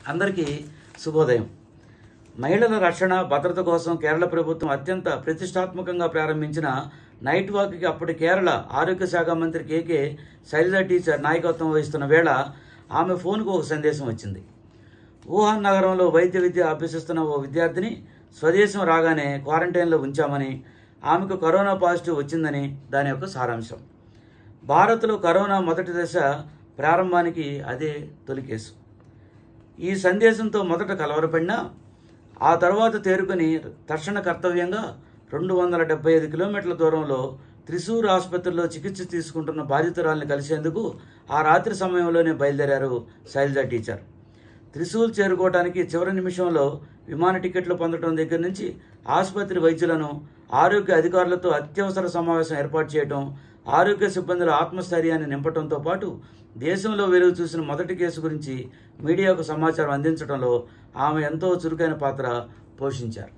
అందరికీ శుభోదయం మహిళల రక్షణ భద్రత కోసం కేరళ ప్రభుత్వం అత్యంత ప్రతిష్టాత్మకంగా ప్రారంభించిన నైట్ వాక్కి అప్పటి కేరళ ఆరోగ్య శాఖ మంత్రి కేకే శైలజ టీచర్ నాయకత్వం వహిస్తున్న వేళ ఆమె ఫోన్కు ఒక సందేశం వచ్చింది వుహాన్ నగరంలో వైద్య విద్య అభ్యసిస్తున్న ఓ విద్యార్థిని స్వదేశం రాగానే క్వారంటైన్లో ఉంచామని ఆమెకు కరోనా పాజిటివ్ వచ్చిందని దాని యొక్క సారాంశం భారత్లో కరోనా మొదటి దశ ప్రారంభానికి అదే తొలి కేసు ఈ సందేశంతో మొదట కలవరపడినా ఆ తర్వాత తేరుకొని తక్షణ కర్తవ్యంగా రెండు వందల డెబ్బై ఐదు కిలోమీటర్ల దూరంలో త్రిశూర్ ఆసుపత్రిలో చికిత్స తీసుకుంటున్న బాధితురాల్ని కలిసేందుకు ఆ రాత్రి సమయంలోనే బయలుదేరారు శైలజ టీచర్ త్రిశూల్ చేరుకోవడానికి చివరి నిమిషంలో విమాన టికెట్లు పొందడం దగ్గర నుంచి ఆసుపత్రి వైద్యులను ఆరోగ్య అధికారులతో అత్యవసర సమావేశం ఏర్పాటు చేయడం ఆరోగ్య సిబ్బందుల ఆత్మస్థైర్యాన్ని నింపడంతో పాటు దేశంలో వెలుగు చూసిన మొదటి కేసు గురించి మీడియాకు సమాచారం అందించడంలో ఆమె ఎంతో చురుకైన పాత్ర పోషించారు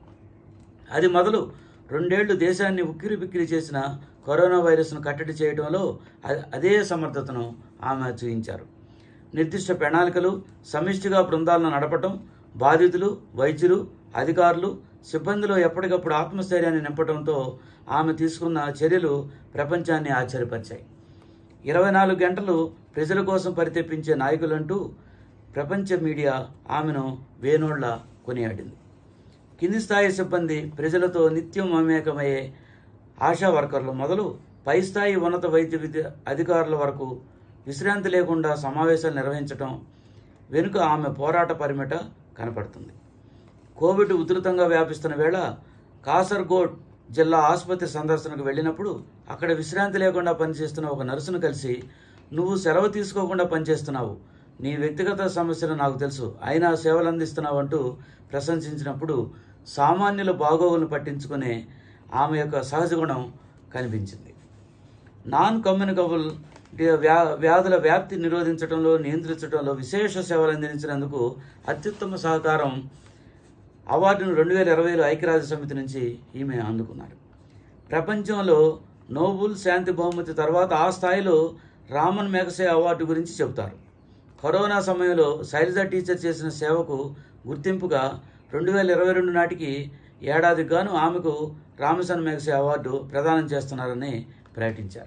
అది మొదలు రెండేళ్లు దేశాన్ని ఉక్కిరి బిక్కిరి చేసిన కరోనా వైరస్ను కట్టడి చేయడంలో అ- అదే సమర్థతను ఆమె చూపించారు నిర్దిష్ట ప్రణాళికలు సమిష్టిగా బృందాలను నడపటం బాధితులు వైద్యులు అధికారులు సిబ్బందిలో ఎప్పటికప్పుడు ఆత్మస్థైర్యాన్ని నింపడంతో ఆమె తీసుకున్న చర్యలు ప్రపంచాన్ని ఆశ్చర్యపరిచాయి ఇరవై నాలుగు గంటలు ప్రజల కోసం పరితెప్పించే నాయకులంటూ ప్రపంచ మీడియా ఆమెను వేనోళ్ల కొనియాడింది కింది స్థాయి సిబ్బంది ప్రజలతో నిత్యం మమేకమయ్యే ఆశా వర్కర్లు మొదలు పై స్థాయి ఉన్నత వైద్య విద్య అధికారుల వరకు విశ్రాంతి లేకుండా సమావేశాలు నిర్వహించటం వెనుక ఆమె పోరాట పరిమిట కనపడుతుంది కోవిడ్ ఉధృతంగా వ్యాపిస్తున్న వేళ కాసర్గోడ్ జిల్లా ఆసుపత్రి సందర్శనకు వెళ్ళినప్పుడు అక్కడ విశ్రాంతి లేకుండా పనిచేస్తున్న ఒక నర్సును కలిసి నువ్వు సెలవు తీసుకోకుండా పనిచేస్తున్నావు నీ వ్యక్తిగత సమస్యలు నాకు తెలుసు అయినా సేవలు అందిస్తున్నావు అంటూ ప్రశంసించినప్పుడు సామాన్యుల బాగోగులను పట్టించుకునే ఆమె యొక్క సహజ గుణం కనిపించింది నాన్ కమ్యూనికబుల్ వ్యా వ్యాధుల వ్యాప్తి నిరోధించడంలో నియంత్రించడంలో విశేష సేవలు అందించినందుకు అత్యుత్తమ సహకారం అవార్డును రెండు వేల ఇరవైలో ఐక్యరాజ్య సమితి నుంచి ఈమె అందుకున్నారు ప్రపంచంలో నోబుల్ శాంతి బహుమతి తర్వాత ఆ స్థాయిలో రామన్ మెగసే అవార్డు గురించి చెబుతారు కరోనా సమయంలో శైలజ టీచర్ చేసిన సేవకు గుర్తింపుగా రెండు వేల ఇరవై రెండు నాటికి ఏడాదికి గాను ఆమెకు రామసన్ మెగసే అవార్డు ప్రదానం చేస్తున్నారని ప్రకటించారు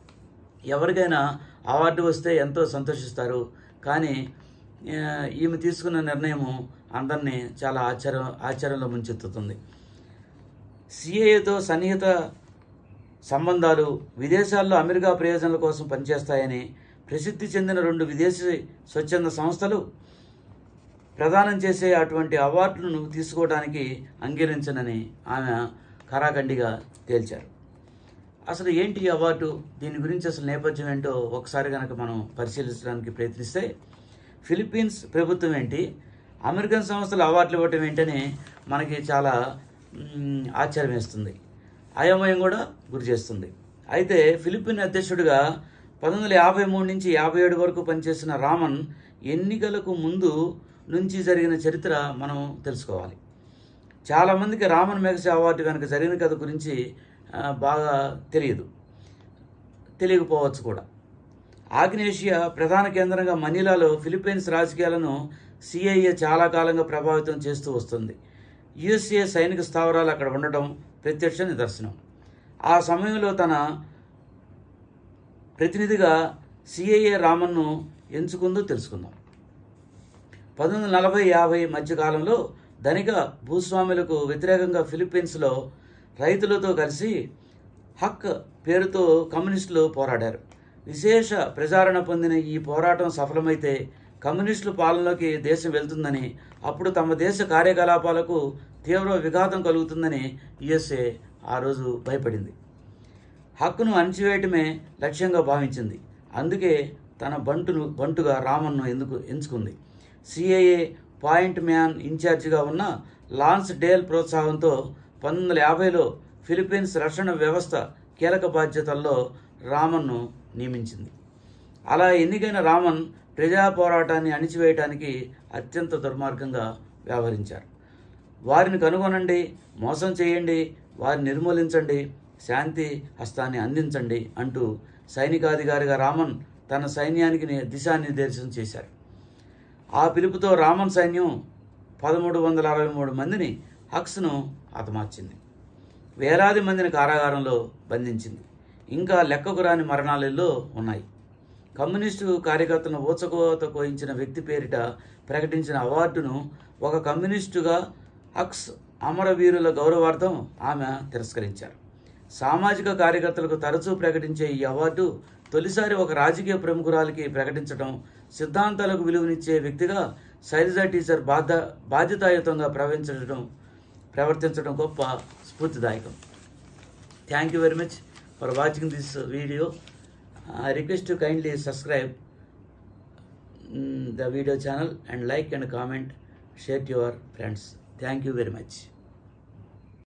ఎవరికైనా అవార్డు వస్తే ఎంతో సంతోషిస్తారు కానీ ఆ, ఈమె తీసుకున్న నిర్ణయము అందరినీ చాలా ఆశ్చర్యం ఆశ్చర్యంలో ముంచెత్తుతుంది సిఏఏతో సన్నిహిత సంబంధాలు విదేశాల్లో అమెరికా ప్రయోజనాల కోసం పనిచేస్తాయని ప్రసిద్ధి చెందిన రెండు విదేశీ స్వచ్ఛంద సంస్థలు ప్రదానం చేసే అటువంటి అవార్డులను తీసుకోవడానికి అంగీకరించనని ఆమె కరాఖండిగా తేల్చారు అసలు ఏంటి ఈ అవార్డు దీని గురించి అసలు నేపథ్యం ఏంటో ఒకసారి కనుక మనం పరిశీలించడానికి ప్రయత్నిస్తే ఫిలిప్పీన్స్ ప్రభుత్వం ఏంటి అమెరికన్ సంస్థలు అవార్డులు ఇవ్వటం ఏంటని మనకి చాలా మ్, ఆశ్చర్యం వేస్తుంది అయోమయం కూడా గురి చేస్తుంది అయితే ఫిలిప్పీన్ అధ్యక్షుడిగా పంతొమ్మిది వందల యాభై మూడు నుంచి యాభై ఏడు వరకు పనిచేసిన రామన్ ఎన్నికలకు ముందు నుంచి జరిగిన చరిత్ర మనం తెలుసుకోవాలి చాలామందికి రామన్ మెగసే అవార్డు కనుక జరిగిన కథ గురించి ఆ, బాగా తెలియదు తెలియకపోవచ్చు కూడా ఆగ్నేషియా ప్రధాన కేంద్రంగా మనీలాలో ఫిలిప్పీన్స్ రాజకీయాలను సిఐఏ చాలా కాలంగా ప్రభావితం చేస్తూ వస్తుంది యుఎస్ఏ సైనిక స్థావరాలు అక్కడ ఉండటం ప్రత్యక్ష నిదర్శనం ఆ సమయంలో తన ప్రతినిధిగా సిఐఏ రామన్ను ఎంచుకుందో తెలుసుకుందాం పంతొమ్మిది వందల నలభై యాభై మధ్యకాలంలో ధనిక భూస్వాములకు వ్యతిరేకంగా ఫిలిప్పీన్స్లో రైతులతో కలిసి హక్ పేరుతో కమ్యూనిస్టులు పోరాడారు విశేష ప్రజారణ పొందిన ఈ పోరాటం సఫలమైతే కమ్యూనిస్టుల పాలనలోకి దేశం వెళ్తుందని అప్పుడు తమ దేశ కార్యకలాపాలకు తీవ్ర విఘాతం కలుగుతుందని యుఎస్ఏ ఆ రోజు భయపడింది హక్కును అణచివేయటమే లక్ష్యంగా భావించింది అందుకే తన బంటును బంటుగా రామన్ను ఎందుకు ఎంచుకుంది సిఐఏ పాయింట్ మ్యాన్ ఇన్ఛార్జిగా ఉన్న లాన్స్ డేల్ ప్రోత్సాహంతో పంతొమ్మిది వందల యాభైలో ఫిలిప్పీన్స్ రక్షణ వ్యవస్థ కీలక బాధ్యతల్లో రామన్ను నియమించింది అలా ఎన్నికైన రామన్ ప్రజా పోరాటాన్ని అణిచివేయటానికి అత్యంత దుర్మార్గంగా వ్యవహరించారు వారిని కనుగొనండి మోసం చేయండి వారిని నిర్మూలించండి శాంతి హస్తాన్ని అందించండి అంటూ సైనికాధికారిగా రామన్ తన సైన్యానికి ని- దిశానిర్దేశం చేశారు ఆ పిలుపుతో రామన్ సైన్యం పదమూడు వందల అరవై మూడు మందిని హక్స్ను హతమార్చింది వేలాది మందిని కారాగారంలో బంధించింది ఇంకా లెక్కకు రాని మరణాలలో ఉన్నాయి కమ్యూనిస్టు కార్యకర్తను ఊచకోత కోయించిన వ్యక్తి పేరిట ప్రకటించిన అవార్డును ఒక కమ్యూనిస్టుగా హక్స్ అమరవీరుల గౌరవార్థం ఆమె తిరస్కరించారు సామాజిక కార్యకర్తలకు తరచూ ప్రకటించే ఈ అవార్డు తొలిసారి ఒక రాజకీయ ప్రముఖురాలికి ప్రకటించడం సిద్ధాంతాలకు విలువనిచ్చే వ్యక్తిగా శైలజా టీచర్ బాధ బాధ్యతాయుతంగా ప్రవర్తించడం ప్రవర్తించడం గొప్ప స్ఫూర్తిదాయకం thank you very much for watching this video I request to kindly subscribe the video channel and like and comment share to your friends thank you very much